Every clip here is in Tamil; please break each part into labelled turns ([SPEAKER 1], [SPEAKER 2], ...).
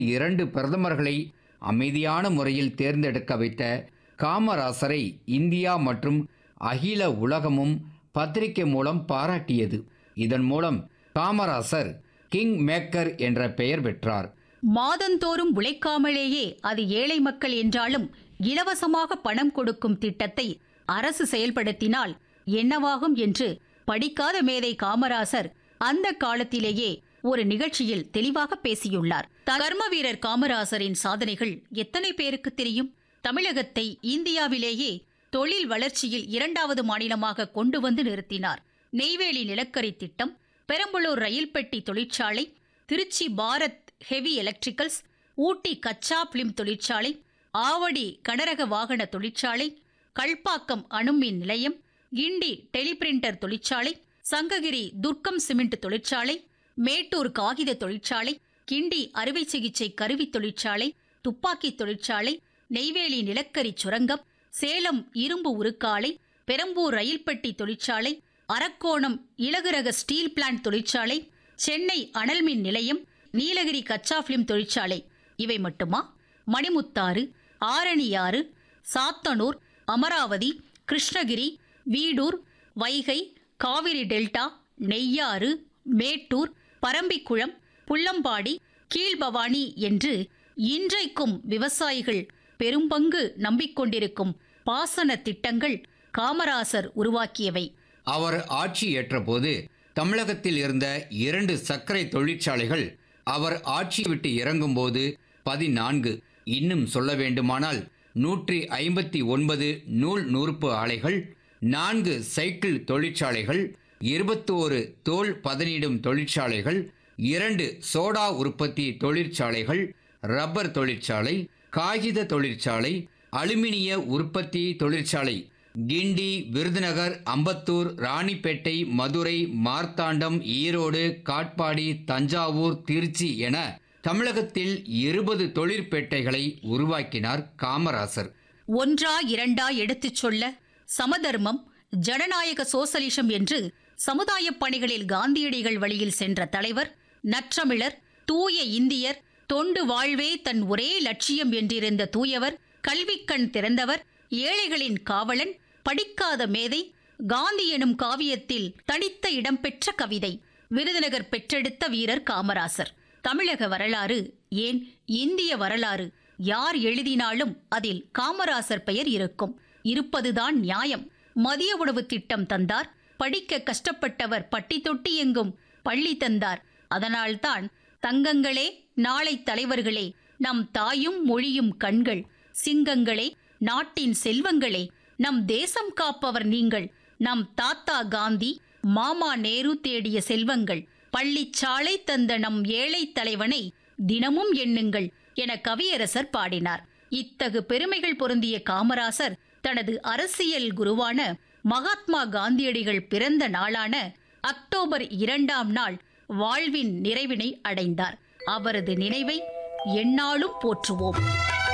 [SPEAKER 1] இரண்டு பிரதமர்களை அமைதியான முறையில் தேர்ந்தெடுக்க வைத்த காமராசரை இந்தியா மற்றும் அகில உலகமும் பத்திரிகை மூலம் பாராட்டியது இதன் மூலம் காமராசர் கிங் மேக்கர் என்ற பெயர் பெற்றார்
[SPEAKER 2] மாதந்தோறும் உழைக்காமலேயே அது ஏழை மக்கள் என்றாலும் இலவசமாக பணம் கொடுக்கும் திட்டத்தை அரசு செயல்படுத்தினால் என்னவாகும் என்று படிக்காத மேதை காமராசர் அந்த காலத்திலேயே ஒரு நிகழ்ச்சியில் தெளிவாக பேசியுள்ளார் கர்ம வீரர் காமராசரின் சாதனைகள் எத்தனை பேருக்கு தெரியும் தமிழகத்தை இந்தியாவிலேயே தொழில் வளர்ச்சியில் இரண்டாவது மாநிலமாக கொண்டு வந்து நிறுத்தினார் நெய்வேலி நிலக்கரி திட்டம் பெரம்பலூர் ரயில் பெட்டி தொழிற்சாலை திருச்சி பாரத் ஹெவி எலக்ட்ரிக்கல்ஸ் ஊட்டி கச்சா பிலிம் தொழிற்சாலை ஆவடி கனரக வாகன தொழிற்சாலை கல்பாக்கம் அணுமின் நிலையம் கிண்டி டெலிபிரிண்டர் தொழிற்சாலை சங்ககிரி துர்க்கம் சிமெண்ட் தொழிற்சாலை மேட்டூர் காகித தொழிற்சாலை கிண்டி அறுவை சிகிச்சை கருவி தொழிற்சாலை துப்பாக்கி தொழிற்சாலை நெய்வேலி நிலக்கரி சுரங்கம் சேலம் இரும்பு உருக்காலை பெரம்பூர் ரயில் பெட்டி தொழிற்சாலை அரக்கோணம் இலகுரக ஸ்டீல் பிளான்ட் தொழிற்சாலை சென்னை அனல்மின் நிலையம் நீலகிரி கச்சா பிலிம் தொழிற்சாலை இவை மட்டுமா மணிமுத்தாறு ஆரணியாறு சாத்தனூர் அமராவதி கிருஷ்ணகிரி வீடூர் வைகை காவிரி டெல்டா நெய்யாறு மேட்டூர் பரம்பிக்குளம் புள்ளம்பாடி கீழ்பவானி என்று இன்றைக்கும் விவசாயிகள் பெரும்பங்கு நம்பிக்கொண்டிருக்கும் பாசன திட்டங்கள் காமராசர் உருவாக்கியவை
[SPEAKER 1] அவர் ஆட்சி ஏற்றபோது தமிழகத்தில் இருந்த இரண்டு சர்க்கரை தொழிற்சாலைகள் அவர் ஆட்சி விட்டு இறங்கும்போது பதினான்கு இன்னும் சொல்ல வேண்டுமானால் நூற்றி ஐம்பத்தி ஒன்பது நூல் நூற்பு ஆலைகள் நான்கு சைக்கிள் தொழிற்சாலைகள் இருபத்தோரு தோல் பதனிடும் தொழிற்சாலைகள் இரண்டு சோடா உற்பத்தி தொழிற்சாலைகள் ரப்பர் தொழிற்சாலை காகித தொழிற்சாலை அலுமினிய உற்பத்தி தொழிற்சாலை கிண்டி விருதுநகர் அம்பத்தூர் ராணிப்பேட்டை மதுரை மார்த்தாண்டம் ஈரோடு காட்பாடி தஞ்சாவூர் திருச்சி என தமிழகத்தில் இருபது தொழிற்பேட்டைகளை உருவாக்கினார் காமராசர்
[SPEAKER 2] ஒன்றா இரண்டா எடுத்துச் சொல்ல சமதர்மம் ஜனநாயக சோசலிசம் என்று சமுதாயப் பணிகளில் காந்தியடிகள் வழியில் சென்ற தலைவர் நற்றமிழர் தூய இந்தியர் தொண்டு வாழ்வே தன் ஒரே லட்சியம் என்றிருந்த தூயவர் கல்விக்கண் திறந்தவர் ஏழைகளின் காவலன் படிக்காத மேதை காந்தி எனும் காவியத்தில் தனித்த இடம்பெற்ற கவிதை விருதுநகர் பெற்றெடுத்த வீரர் காமராசர் தமிழக வரலாறு ஏன் இந்திய வரலாறு யார் எழுதினாலும் அதில் காமராசர் பெயர் இருக்கும் இருப்பதுதான் நியாயம் மதிய உணவு திட்டம் தந்தார் படிக்க கஷ்டப்பட்டவர் பட்டி தொட்டி எங்கும் பள்ளி தந்தார் அதனால்தான் தங்கங்களே நாளை தலைவர்களே நம் தாயும் மொழியும் கண்கள் சிங்கங்களே நாட்டின் செல்வங்களே நம் தேசம் காப்பவர் நீங்கள் நம் தாத்தா காந்தி மாமா நேரு தேடிய செல்வங்கள் பள்ளிச்சாலை தந்த நம் ஏழை தலைவனை தினமும் எண்ணுங்கள் என கவியரசர் பாடினார் இத்தகு பெருமைகள் பொருந்திய காமராசர் தனது அரசியல் குருவான மகாத்மா காந்தியடிகள் பிறந்த நாளான அக்டோபர் இரண்டாம் நாள் வாழ்வின் நிறைவினை அடைந்தார் அவரது நினைவை எந்நாளும் போற்றுவோம்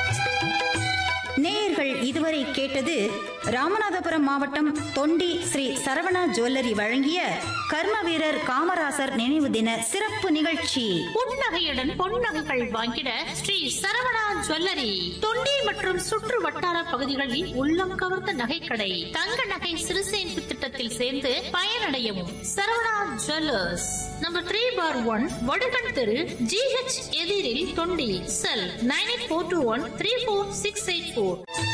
[SPEAKER 3] நேயர்கள் இதுவரை கேட்டது ராமநாதபுரம் மாவட்டம் தொண்டி ஸ்ரீ சரவணா ஜுவல்லரி வழங்கிய கர்ம வீரர் காமராசர் நினைவு தின சிறப்பு நிகழ்ச்சி
[SPEAKER 4] புன்னகையுடன் பொன்னகைகள் வாங்கிட ஸ்ரீ சரவணா ஜுவல்லரி தொண்டி மற்றும் சுற்று வட்டார பகுதிகளில் உள்ளம் கவர்ந்த நகைக்கடை தங்க நகை சிறுசேமிப்பு திட்டத்தில் சேர்ந்து பயனடையவும் Saravana jewellers number three four one Vadugan தெரு ஜிஹெச் எதிரில் Thondi cell nine eight four two one three four six eight four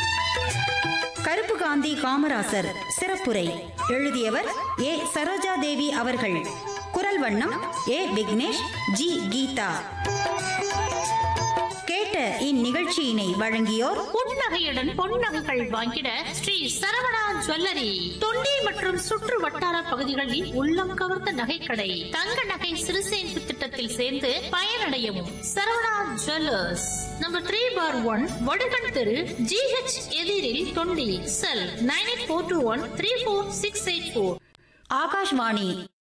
[SPEAKER 3] Karuppu Gandhi Kamarajar சிறப்புரை எழுதியவர் ஏ சரோஜா தேவி அவர்கள் குரல் வண்ணம் ஏ விக்னேஷ் ஜி கீதா கேட்ட இந்நிகழ்ச்சியினை வழங்கியோர்
[SPEAKER 4] புன்னகையுடன் பொன்னகைகள் வாங்கிட ஸ்ரீ சரவணா ஜுவல்லரி தொண்டி மற்றும் சுற்று வட்டார பகுதிகளில் உள்ளம் கவர்ந்த நகைக்கடை தங்க நகை சிறுசேமிப்பு திட்டத்தில் சேர்ந்து பயனடையவும் Saravana jewellers number three four one Vadugan தெரு ஜிஹெச் எதிரில் Thondi cell nine eight four two one three four six eight four
[SPEAKER 3] Akashvani